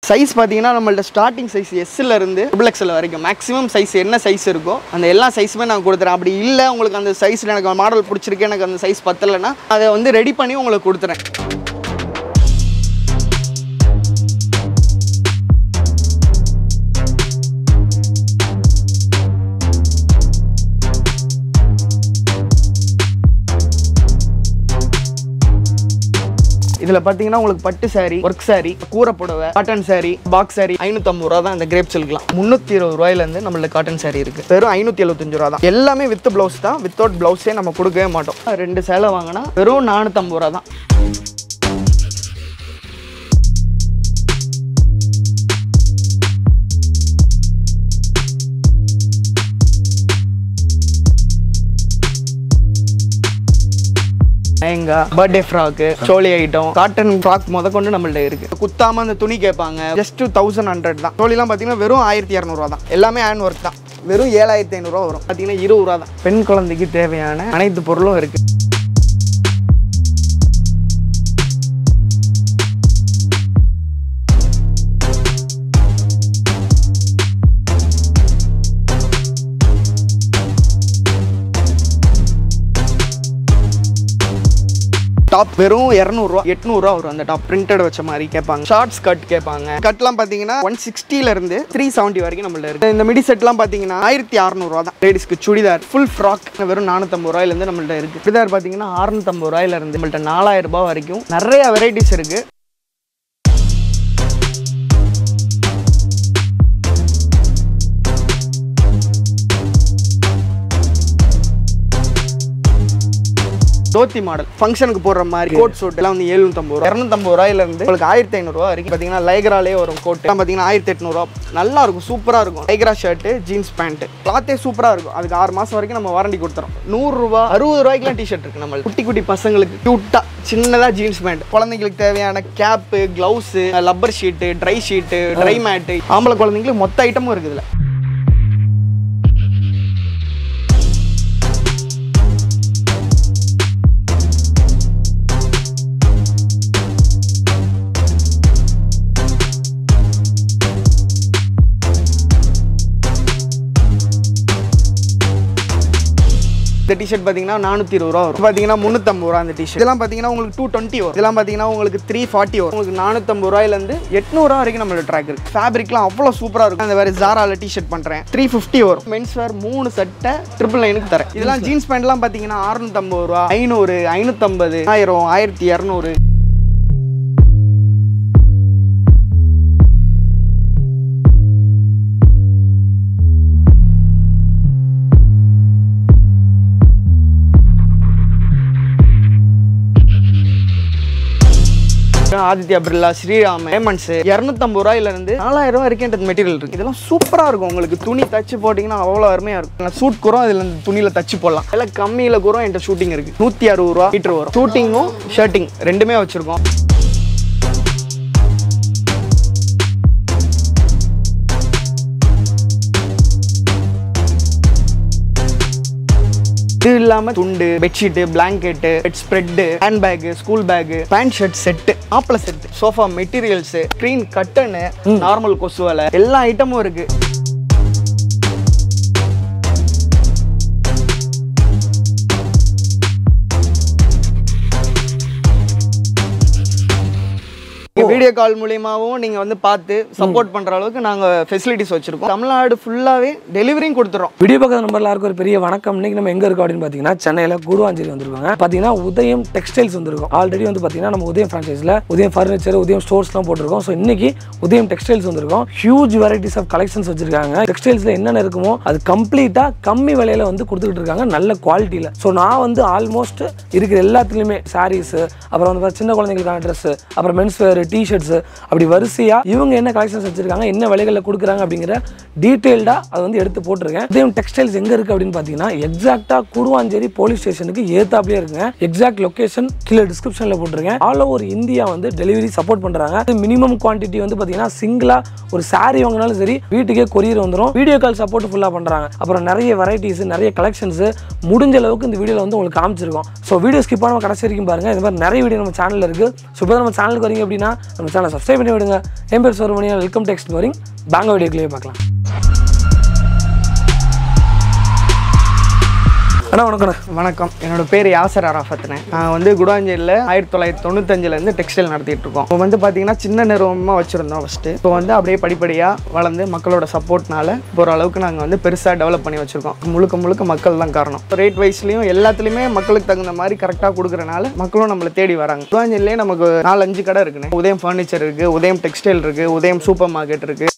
Size பார்த்தீங்கன்னா நம்மள்ட்ட starting size எஸ்ல இருந்து ட்ரிபிள் எக்ஸ்எல் வரைக்கும் மேக்ஸிமம் சைஸ் என்ன சைஸ் இருக்கோ அந்த எல்லா சைஸுமே நான் கொடுத்துறேன் அப்படி இல்லை உங்களுக்கு அந்த சைஸில் எனக்கு மாடல் பிடிச்சிருக்கு எனக்கு அந்த சைஸ் பத்தலைன்னா அதை வந்து ரெடி பண்ணி உங்களுக்கு கொடுத்துறேன் இதில் பார்த்தீங்கன்னா உங்களுக்கு பட்டு saree ஒர்க் saree கூரை புடவை காட்டன் saree பாக்ஸ் saree ஐநூற்றம்பது ரூபா தான் இந்த கிரேப் சில்க்லாம் முந்நூற்றி இருபது ரூபாயிலேருந்து நம்மள்ட்ட காட்டன் saree இருக்குது வெறும் ஐநூற்றி எழுபத்தஞ்சு ரூபா தான் எல்லாமே வித் ப்ளவுஸ் தான் வித்தவுட் ப்ளவுஸே நம்ம கொடுக்கவே மாட்டோம் ரெண்டு சேலை வாங்கினா வெறும் நானூற்றம்பது ரூபா தான் lehenga birthday frock choli item cotton frock முத கொண்டு நம்மள்ட்ட இருக்கு குத்தாம அந்த துணி கேட்பாங்க ஜஸ்ட் டூ ஹண்ட்ரட் தான் சோழிலாம் பார்த்தீங்கன்னா வெறும் ஆயிரத்தி இரநூறுவா தான் எல்லாமே ஹேண்ட் ஒர்க் தான் வெறும் ஏழாயிரத்தி ஐநூறுரூவா வரும் பார்த்தீங்கன்னா இருபது ரூபா தான் பெண் குழந்தைக்கு தேவையான அனைத்து பொருளும் இருக்கு டாப் வெறும் இரநூறுவா எட்நூறுவா வரும் அந்த டாப் பிரிண்டட் வச்ச மாதிரி கேட்பாங்க ஷார்ட்ஸ் கட் கேட்பாங்க கட்லாம் பார்த்தீங்கன்னா ஒன் சிக்ஸ்டில இருந்து த்ரீ செவன்ட்டி வரைக்கும் நம்மள்ட்ட இருக்கு இந்த மிடி செட்லாம் பார்த்தீங்கன்னா ஆயிரத்தி அறநூறுவா தான் லேடிஸ்க்கு சுடிதார் ஃபுல் ஃப்ராக் வெறும் நானூற்றம்பது ரூபாயிலேருந்து நம்மள்ட்ட இருக்கு சுடிதார் பார்த்தீங்கன்னா அறுநூத்தம்பது ரூபாயில இருந்து நம்மள்ட்ட நாலாயிரம் ரூபாய் வரைக்கும் நிறைய வெரைட்டிஸ் இருக்கு தோத்தி மாடல் ஃபங்க்ஷனுக்கு போடுற மாதிரி கோட் சூட் எல்லாம் வந்து எழுநூத்தம்பது ரூபா இரநூத்தம்பது ரூபாயில இருந்து உங்களுக்கு ஆயிரத்தி ஐநூறுரூவா வரைக்கும் பார்த்தீங்கன்னா லைக்ராலே வரும் கோட் எல்லாம் பார்த்தீங்கன்னா ஆயிரத்தி எட்நூறுவா நல்லா இருக்கும் சூப்பராக இருக்கும் லைக்ரா ஷர்ட்டு ஜீன்ஸ் பேண்ட் கிளாத்தே சூப்பராக இருக்கும் அதுக்கு ஆறு மாதம் வரைக்கும் நம்ம வாரண்டி கொடுத்துறோம் நூறுரூவா அறுபது ரூபாய்க்குலாம் டிஷர்ட் இருக்கு நம்ம குட்டி குட்டி பசங்களுக்கு க்யூட்டாக சின்னதாக ஜீன்ஸ் பேண்ட் குழந்தைங்களுக்கு தேவையான cap gloves rubber sheet dry sheet dry mat ஆம்பளை குழந்தைங்களுக்கு மொத்த ஐட்டமும் இருக்குது இதில் இந்த டிஷர்ட் பார்த்தீங்கன்னா நானூற்றி இருபது ரூபா வரும் பார்த்தீங்கன்னா முந்நூற்றம்பது ரூபா அந்த டிஷர்ட் இதெல்லாம் பார்த்தீங்கன்னா உங்களுக்கு டூ டுவெண்ட்டி வரும் இதெல்லாம் பார்த்தீங்கன்னா உங்களுக்கு த்ரீ ஃபார்ட்டி வரும் உங்களுக்கு நானூற்றம்பது ரூபாயிலேருந்து எட்நூறுவா வரைக்கும் நம்மளோட ட்ராக் இருக்குது ஃபேப்ரிக்லாம் அவ்வளோ சூப்பராக இருக்கும் அந்த வேறு ஜாரால டிஷர்ட் பண்ணுறேன் த்ரீ ஃபிஃப்டி வரும் மென்ஸ் வேர் மூணு சட்டை ட்ரிபிள் நைனுக்கு தரேன் இதெல்லாம் ஜீன்ஸ் பேண்ட்லாம் பார்த்தீங்கன்னா அறுநூத்தம்பது ரூபா ஐநூறு ஐநூற்றம்பது ஆயிரம் ஆயிரத்தி இரநூறு ஆதித்யா பிர்லா ஸ்ரீராம் ஹேமன்ஸ் இரநூத்தம்பது ரூபாயில இருந்து நாலாயிரம் ரூபாய் வரைக்கும் இந்த மெட்டீரியல் இருக்கு இதெல்லாம் சூப்பரா இருக்கும் உங்களுக்கு துணி தச்சு போட்டிங்கன்னா அவ்வளோ அருமையா இருக்கும் சூட் குறம் இதுல இந்த துணியில தச்சு போடலாம் எல்லாம் கம்மியில குறம் என்கிட்ட ஷூட்டிங் இருக்கு நூத்தி அறுபது ரூபா மீட்டர் வரும் ஷூட்டிங்கும் ஷர்ட்டிங் ரெண்டுமே வச்சிருக்கோம் இது இல்லாம துண்டு bedsheet blanket bed spread hand bag school bag pant shirt set ஆப்பிள set sofa materials screen curtain normal கொசு வலை எல்லா ஐட்டமும் இருக்கு வீடியோ கால் மூலியமாவும் நீங்க வந்து பார்த்து சப்போர்ட் பண்ற அளவுக்கு நாங்க ஃபெசிலிட்டிஸ் வச்சிருக்கோம் தமிழ்நாடு ஃபுல்லாவே டெலிவரியும் கொடுத்துறோம் வீடியோ பக்கத்து நம்பர் எல்லாருக்கும் ஒரு பெரிய வணக்கம் இன்னைக்கு நம்ம எங்க இருக்கோம் அப்படின்னு பார்த்தீங்கன்னா சென்னையில் கூடுவாஞ்சேரி வந்திருக்கோங்க பார்த்தீங்கன்னா உதயம் டெக்ஸ்டைல்ஸ் வந்திருக்கோம் ஆல்ரெடி வந்து பார்த்தீங்கன்னா நம்ம உதயம் ஃப்ரான்ச்சைஸில் உதயம் ஃபர்னிச்சர் உதயம் ஸ்டோர்ஸ்லாம் போட்டிருக்கோம் ஸோ இன்னைக்கு உதயம் டெக்ஸ்டைல்ஸ் வந்திருக்கோம் ஹியூஜ் வெரைட்டிஸ் ஆஃப் கலெக்ஷன்ஸ் வச்சிருக்காங்க டெக்ஸ்டைல்ஸில் என்னென்ன இருக்குமோ அது கம்ப்ளீட்டாக கம்மி விலையில வந்து கொடுத்துக்கிட்டு இருக்காங்க நல்ல குவாலிட்டியில் ஸோ நான் வந்து ஆல்மோஸ்ட் இருக்கிற எல்லாத்துலேயுமே சாரீஸ் அப்புறம் வந்து பார்த்தா சின்ன குழந்தைங்களுக்கான ட்ரெஸ் அப்புறம் மென்ஸ் வேர் டிஷர்ட்ஸ் அப்படி வரிசையாக இவங்க என்ன கலெக்ஷன்ஸ் வச்சிருக்காங்க என்ன விலைகளில் கொடுக்குறாங்க அப்படிங்கிற டீட்டெயில்டாக அதை வந்து எடுத்து போட்டிருக்கேன் உதயம் டெக்ஸ்டைல்ஸ் எங்கே இருக்குது அப்படின்னு பார்த்தீங்கன்னா எக்ஸாக்டாக கூடுவாஞ்சேரி போலீஸ் ஸ்டேஷனுக்கு ஏத்தாப்லேயே இருக்குங்க எக்ஸாக்ட் லொகேஷன் கீழே டிஸ்கிரிப்ஷனில் போட்டிருக்கேன் ஆல் ஓவர் இந்தியா வந்து டெலிவரி சப்போர்ட் பண்ணுறாங்க மினிமம் குவான்டிட்டி வந்து பார்த்தீங்கன்னா சிங்கிளாக ஒரு saree வாங்கினாலும் சரி வீட்டுக்கே கொரியர் வந்துடும் வீடியோ கால் சப்போர்ட் ஃபுல்லாக பண்ணுறாங்க அப்புறம் நிறைய வெரைட்டிஸ் நிறைய கலெக்ஷன்ஸ் முடிஞ்ச அளவுக்கு இந்த வீடியோவில் வந்து உங்களுக்கு காமிச்சிருக்கோம் ஸோ வீடியோ ஸ்கிப் பண்ணாமல் கடைசி வரைக்கும் பாருங்கள் இந்த மாதிரி நிறைய வீடியோ நம்ம சேனலில் இருக்குது ஸோ இப்போ நம்ம சேனலுக்கு வரீங்க அப்படின்னா நம்ம சேனல் சப்ஸ்கிரைப் பண்ணி விடுங்க என் பேர் சோர்மணியா வெல்கம் டெக்ஸ்ட் போரிங் பேங்க வீடியோக்குள்ளேயே பார்க்கலாம் அண்ணா வணக்கண்ணா வணக்கம் என்னோட பேர் யாசர் அராஃபத்னே நான் வந்து குடாஞ்சேரியில் ஆயிரத்தி தொள்ளாயிரத்தி தொண்ணூத்தஞ்சுலேருந்து டெக்ஸ்டைல் நடத்திட்டு இருக்கோம் இப்போ வந்து பார்த்தீங்கன்னா சின்ன நிறுவனமாக வச்சுருந்தோம் ஃபஸ்ட்டு இப்போ வந்து அப்படியே படிப்படியாக வளர்ந்து மக்களோட சப்போர்ட்னால இப்போ ஓரளவுக்கு நாங்கள் வந்து பெருசாக டெவலப் பண்ணி வச்சுருக்கோம் முழுக்க முழுக்க மக்கள் தான் காரணம் ரேட் வைஸ்லையும் எல்லாத்துலேயுமே மக்களுக்கு தகுந்த மாதிரி கரெக்டாக கொடுக்குறனால மக்களும் நம்மளை தேடி வராங்க குடாஞ்சேரியிலே நமக்கு நாலு அஞ்சு கடை இருக்குண்ணே உதயம் ஃபர்னிச்சர் இருக்குது உதயம் டெக்ஸ்டைல் இருக்குது உதயம் சூப்பர் மார்க்கெட் இருக்குது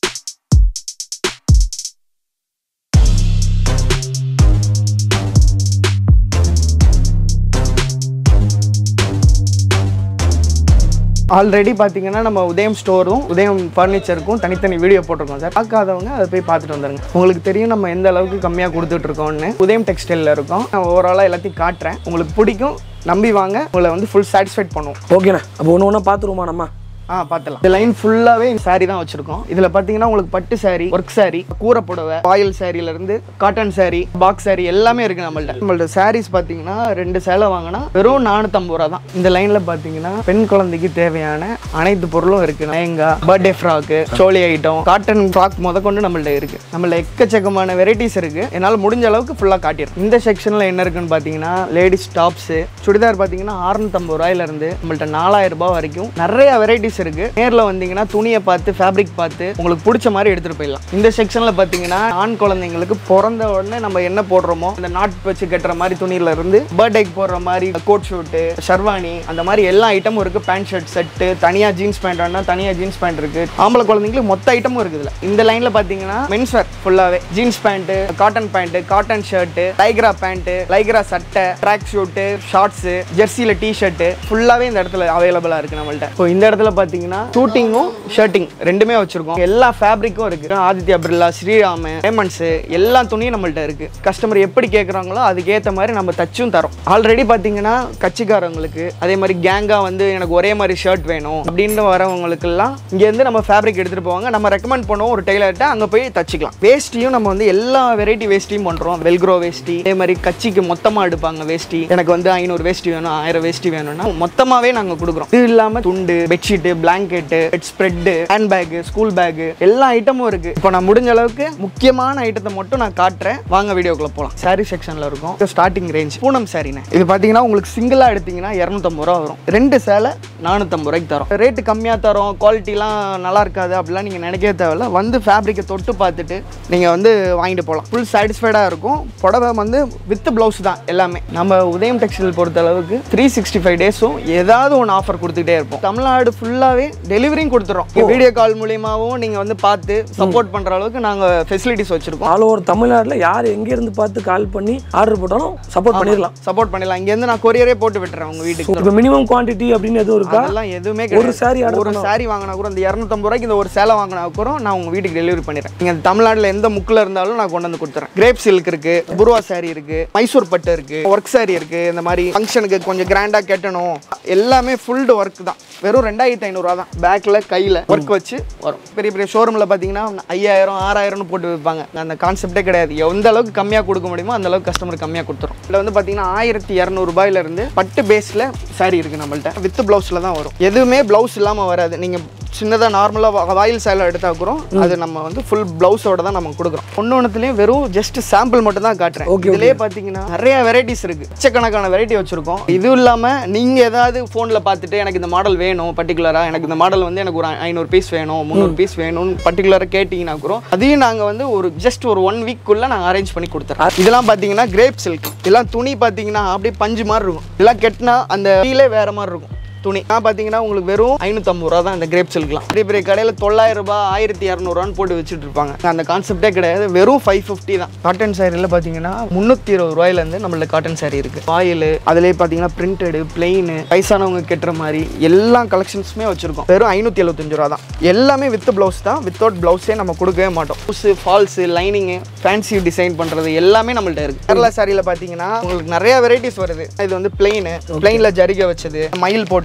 ஆல்ரெடி பார்த்தீங்கன்னா நம்ம உதயம் ஸ்டோரும் உதயம் ஃபர்னிச்சருக்கும் தனித்தனி வீடியோ போட்டிருக்கோம் சார் பார்க்காதவங்க அதை போய் பார்த்துட்டு வந்துருங்க உங்களுக்கு தெரியும் நம்ம எந்த அளவுக்கு கம்மியாக கொடுத்துட்டு இருக்கோம்னு உதயம் டெக்ஸ்டைலில் இருக்கோம் நான் ஓவராலாக எல்லாத்தையும் காட்டுறேன் உங்களுக்கு பிடிக்கும் நம்பி வாங்க உங்களை வந்து ஃபுல் சாட்டிஸ்ஃபைட் பண்ணுவோம் ஓகேண்ணா அப்போ ஒன்று ஒன்றா பார்த்துருவோமா நம்ம ஆ பார்த்துலாம் இந்த லைன் ஃபுல்லாகவே saree தான் வச்சிருக்கோம் இதில் பார்த்தீங்கன்னா உங்களுக்கு பட்டு saree ஒர்க் saree கூரை புடவை ஆயில் சாரியில இருந்து காட்டன் saree பாக்ஸ் saree எல்லாமே இருக்கு நம்மள்ட்ட நம்மள்ட்ட sarees பார்த்தீங்கன்னா ரெண்டு சேலை வாங்கினா வெறும் நானூற்றம்பது ரூபா தான் இந்த லைனில் பார்த்தீங்கன்னா பெண் குழந்தைக்கு தேவையான அனைத்து பொருளும் இருக்கு lehenga birthday frock choli item cotton frock முதற்கொண்டு நம்மள்ட்ட இருக்கு நம்மள்ட்ட எக்கச்சக்கமான வெரைட்டிஸ் இருக்கு என்னால் முடிஞ்ச அளவுக்கு ஃபுல்லாக காட்டிடும் இந்த செக்ஷனில் என்ன இருக்குன்னு பார்த்தீங்கன்னா லேடிஸ் டாப்ஸு சுடிதார் பார்த்தீங்கன்னா அறுநூத்தம்பது ரூபாயிலிருந்து நம்மள்ட்ட நாலாயிரம் ரூபாய் வரைக்கும் நிறைய வெரைட்டிஸ் இருக்கு நேரில் வந்தீங்கன்னா துணியை பார்த்து ஃபேப்ரிக் பார்த்து உங்களுக்கு பிடிச்ச மாதிரி எடுத்துகிட்டு போயிடலாம் இந்த செக்ஷனில் பார்த்தீங்கன்னா ஆண் குழந்தைங்களுக்கு பிறந்த உடனே நம்ம என்ன போடுறோமோ அந்த நாட் வச்சு கட்டுற மாதிரி துணியில இருந்து பர்த்டேக்கு போடுற மாதிரி கோட் ஷூட்டு ஷர்வானி அந்த மாதிரி எல்லா ஐட்டமும் இருக்கு பேண்ட் ஷர்ட் செட்டு தனியாக ஜீன்ஸ் பேண்ட் வேணா தனியாக ஜீன்ஸ் பேண்ட் இருக்கு ஆம்பளை குழந்தைங்களுக்கு மொத்த ஐட்டமும் இருக்குது இதுல. இந்த லைனில் பார்த்தீங்கன்னா மென்ஸ் வேர் ஃபுல்லாகவே jeans pant cotton pant cotton shirt lycra pant lycra சட்டை ட்ராக் ஷூட்டு ஷார்ட்ஸு ஜெர்சியில் டி ஷர்ட்டு ஃபுல்லாகவே இந்த இடத்துல அவைலபிளாக இருக்குது நம்மள்ட்ட இப்போ இந்த இடத்துல பார்த்தீங்கன்னா ஷூட்டிங்கும் ஷர்ட்டிங் ரெண்டுமே வச்சுருக்கோம் எல்லா ஃபேப்ரிக்கும் இருக்குது ஆதித்யா பிர்லா ஸ்ரீராம் ரேமண்ட்ஸு எல்லா துணியும் நம்மள்ட்ட இருக்குது கஸ்டமர் எப்படி கேட்குறாங்களோ அதுக்கேற்ற மாதிரி நம்ம தச்சும் தரோம் ஆல்ரெடி பார்த்தீங்கன்னா கட்சிக்காரங்களுக்கு அதே மாதிரி கேங்காக வந்து எனக்கு ஒரே மாதிரி ஷர்ட் வேணும் அப்படின்னு வரவங்களுக்கெல்லாம் இங்கேருந்து நம்ம ஃபேப்ரிக் எடுத்துகிட்டு போவாங்க நம்ம ரெக்கமெண்ட் பண்ணுவோம் ஒரு டெய்லர்கிட்ட அங்கே போய் தச்சுக்கலாம் வேஷ்டியும் நம்ம வந்து எல்லா வெரைட்டி வேஷ்டியும் பண்ணுறோம் வெல்க்ரோ வேஷ்டி அதே மாதிரி கட்சிக்கு மொத்தமாக எடுப்பாங்க வேஷ்டி எனக்கு வந்து ஐநூறு வேஷ்டி வேணும் ஆயிரம் வேஷ்டி வேணும்னா மொத்தமாகவே நாங்கள் கொடுக்குறோம் இது இல்லாமல் துண்டு bedsheet blanket bed spread hand bag school bag எல்லா ஐட்டமும் இருக்குது இப்போ நான் முடிஞ்ச அளவுக்கு முக்கியமான ஐட்டத்தை மட்டும் நான் காட்டுறேன் வாங்க வீடியோக்குள்ள போகலாம் சாரி செக்ஷனில் இருக்கும் ஸ்டார்டிங் ரேஞ்ச் பூனம் சாரிண்ணே இது பார்த்தீங்கன்னா உங்களுக்கு சிங்கிளாக எடுத்தீங்கன்னா இரநூத்தம்பது ரூபா வரும் ரெண்டு சேலை நானூற்றம்பது ரூபாய்க்கு தரோம் ரேட்டு கம்மியாக தரோம் குவாலிட்டிலாம் நல்லா இருக்காது அப்படிலாம் நீங்கள் நினைக்கவே தேவையில்ல வந்து ஃபேப்ரிக்கை தொட்டு பார்த்துட்டு நீங்கள் வந்து வாங்கிட்டு போகலாம் ஃபுல் சாட்டிஸ்ஃபைடாக இருக்கும் புடவை வந்து வித் ப்ளவுஸ் தான் எல்லாமே நம்ம உதயம் டெக்ஸ்டைல் பொறுத்த அளவுக்கு த்ரீ சிக்ஸ்டி ஃபைவ் டேஸும் ஏதாவது ஒன்று ஆஃபர் கொடுத்துக்கிட்டே இருப்போம் தமிழ்நாடு ஃபுல்லாகவே டெலிவரியும் கொடுத்துறோம் வீடியோ கால் மூலியமாகவும் நீங்கள் வந்து பார்த்து சப்போர்ட் பண்ணுற அளவுக்கு நாங்கள் ஃபெசிலிட்டிஸ் வச்சுருக்கோம் ஆல் ஓவர் தமிழ்நாட்டில் யார் எங்கேருந்து பார்த்து கால் பண்ணி ஆர்டர் போட்டாலும் சப்போர்ட் பண்ணிடலாம் சப்போர்ட் பண்ணிடலாம் இங்கேருந்து நான் கொரியரே போட்டு விட்டுறேன் உங்கள் வீட்டுக்கு இப்போ மினிமம் குவான்டிட்டி அப்படின்னு எதுவும் இருக்கா அதெல்லாம் எதுவுமே ஒரு கிடையாது saree order ஒரு saree வாங்கினா கூட இந்த இரநூத்தம்பது ரூபாய்க்கு இந்த ஒரு சேலை வாங்கினா கூட நான் உங்கள் வீட்டுக்கு டெலிவரி பண்ணிடுறேன் நீங்கள் தமிழ்நாட்டில் எந்த முக்கில் இருந்தாலும் நான் கொண்டு வந்து கொடுத்துறேன் கிரேப் சில்க் இருக்கு புருவா saree இருக்கு மைசூர் பட்டு இருக்கு ஒர்க் saree இருக்கு இந்த மாதிரி ஃபங்க்ஷனுக்கு கொஞ்சம் கிராண்டாக கட்டணும் எல்லாமே ஃபுல்டு ஒர்க் தான் வெறும் ரெண்டாயிரத்தி ஐநூறுரூவா தான் பேக்கில் கையில் ஒர்க் வச்சு வரும் பெரிய பெரிய ஷோரூமில் பார்த்தீங்கன்னா ஐயாயிரம் ஆறாயிரம்னு போட்டு விற்பாங்க அந்த கான்செப்டே கிடையாது எந்த அளவுக்கு கம்மியாக கொடுக்க முடியுமோ அந்த அளவுக்கு கஸ்டமர் கம்மியாக கொடுத்துரும் இதில் வந்து பார்த்தீங்கன்னா ஆயிரத்தி இரநூறுபாயிலிருந்து பட்டு பேஸில் saree இருக்குது நம்மள்ட்ட வித் ப்ளவுஸில் தான் வரும் எதுவுமே ப்ளவுஸ் இல்லாமல் வராது நீங்கள் சின்னதாக நார்மலாக வாயில் சேலை எடுத்தா கூட அது நம்ம வந்து ஃபுல் ப்ளவுஸோட தான் நம்ம கொடுக்குறோம் ஒன்று ஒன்றுத்துலேயும் வெறும் ஜஸ்ட் சாம்பிள் மட்டும் தான் காட்டுறேன் Okay, இதுலேயே பார்த்தீங்கன்னா நிறைய வெரைட்டிஸ் இருக்கு லட்சக்கணக்கான வெரைட்டி வச்சிருக்கோம் இதுவும் இல்லாமல் நீங்கள் ஏதாவது ஃபோனில் பார்த்துட்டு எனக்கு இந்த மாடல் வேணும் பர்டிகுலராக எனக்கு இந்த மாடல் வந்து எனக்கு ஒரு ஐநூறு பீஸ் வேணும் முந்நூறு பீஸ் வேணும்னு பர்டிகுலராக கேட்டிங்கன்னா கூட அதையும் நாங்கள் வந்து ஒரு ஜஸ்ட் ஒரு ஒன் வீக்குள்ளே நாங்கள் அரேஞ்ச் பண்ணி கொடுத்துறோம் இதெல்லாம் பார்த்தீங்கன்னா கிரேப் சில்க் இதெல்லாம் துணி பார்த்தீங்கன்னா அப்படியே பஞ்சு மாதிரி இருக்கும் இதெல்லாம் கெட்டினா அந்த கீழே வேற மாதிரி இருக்கும் துணி நான் பார்த்தீங்கன்னா உங்களுக்கு வெறும் ஐநூற்றம்பது ரூபா தான் இந்த கிரேப் சில்க்லாம் பெரிய பெரிய கடையில் தொள்ளாயிரம் ரூபாய் ஆயிரத்தி இரநூறுவான்னு போட்டு வச்சுட்டு இருப்பாங்க அந்த கான்செப்டே கிடையாது வெறும் ஃபைவ் ஃபிஃப்டி தான் காட்டன் சாரியில் பார்த்தீங்கன்னா முந்நூற்றி இருபது ரூபாயிலேருந்து நம்மள காட்டன் சாரி இருக்குது ஆயில் அதுலேயே பார்த்தீங்கன்னா பிரிண்டடு பிளெயின் வயசானவங்க கெட்டுற மாதிரி எல்லா கலெக்ஷன்ஸுமே வச்சுருக்கோம் வெறும் ஐநூற்றி எழுபத்தஞ்சு ரூபா தான் எல்லாமே வித் ப்ளவுஸ் தான் வித்தவுட் ப்ளவுஸே நம்ம கொடுக்கவே மாட்டோம் blouse falls lining fancy design பண்ணுறது எல்லாமே நம்மள்ட்ட இருக்குது கேரளா சாரியில் பார்த்தீங்கன்னா உங்களுக்கு நிறைய வெரைட்டிஸ் வருது இது வந்து பிளெயின் பிளெயினில் ஜரிகை வச்சது மயில் போட்டது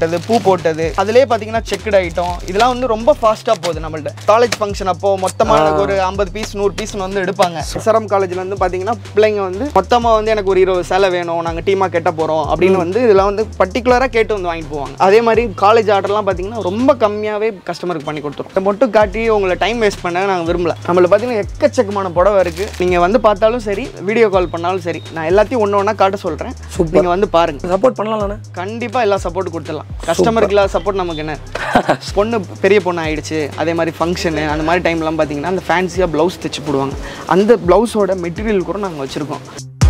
போட்டது பூ போட்டது அதுலேயே பார்த்தீங்கன்னா செக்குடு ஐட்டம் இதெல்லாம் வந்து ரொம்ப ஃபாஸ்ட்டாக போகுது நம்மள்ட்ட காலேஜ் ஃபங்க்ஷன் அப்போ மொத்தமாக எனக்கு ஒரு ஐம்பது பீஸ் நூறு பீஸ் வந்து எடுப்பாங்க எஸ்ஆர்எம் காலேஜில் வந்து பார்த்தீங்கன்னா பிள்ளைங்க வந்து மொத்தமாக வந்து எனக்கு ஒரு இருபது சேலை வேணும் நாங்கள் டீமாக கெட்ட போகிறோம் அப்படின்னு வந்து இதெல்லாம் வந்து பர்டிகுலராக கேட்டு வந்து வாங்கிட்டு போவாங்க அதே மாதிரி காலேஜ் ஆர்டர்லாம் பார்த்தீங்கன்னா ரொம்ப கம்மியாகவே கஸ்டமருக்கு பண்ணி கொடுத்துரும் இதை மட்டும் காட்டி உங்களை டைம் வேஸ்ட் பண்ண நாங்கள் விரும்பல நம்மள பார்த்தீங்கன்னா எக்கச்சக்கமான புடவை இருக்குது நீங்கள் வந்து பார்த்தாலும் சரி வீடியோ கால் பண்ணாலும் சரி நான் எல்லாத்தையும் ஒன்று ஒன்றா காட்ட சொல்கிறேன் நீங்கள் வந்து பாருங்கள் சப்போர்ட் பண்ணலாம்ண்ணே கண்டிப்பாக எல்லா சப்போர்ட் கொடுத்துடலாம் கஸ்டமருக்கு இல்லாத சப்போர்ட் நமக்கு என்ன பொண்ணு பெரிய பொண்ணு ஆயிடுச்சு அதே மாதிரி ஃபங்க்ஷனு அந்த மாதிரி டைம்லாம் பார்த்தீங்கன்னா அந்த ஃபேன்சியாக ப்ளவுஸ் தைச்சு போடுவாங்க அந்த ப்ளவுஸோட மெட்டீரியல் கூட நாங்கள் வச்சுருக்கோம்